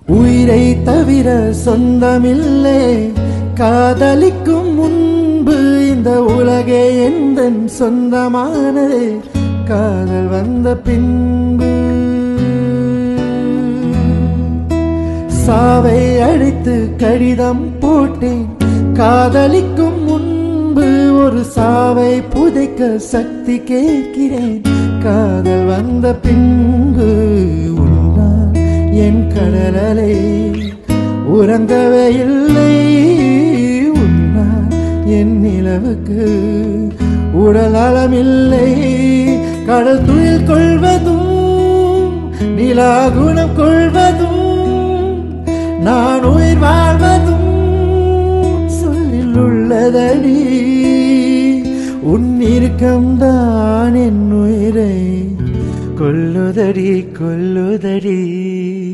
உயிரை தவிர சொந்தமில்லை காதலிக்கும் முன்பு இந்த உலகே எந்த சொந்தமானது காதல் வந்த பின்பு சாவை அழைத்து கடிதம் போட்டேன் காதலிக்கும் முன்பு ஒரு சாவை புதைக்க சக்தி கேட்கிறேன் காதல் வந்த பின்பு உன்னால் என் கடலலை உறங்கவே இல்லை உன்னால் என் நிலவுக்கு உடலளமில்லை கடல் துயில் கொள்வதும் நிலா குணம் கொள்வதும் நான் உயிர் வாழ்வதும் சொல்லில் உள்ளதடி உன் இறுக்கம்தான் என் உயிரை கொல்லுதடி கொல்லுதடி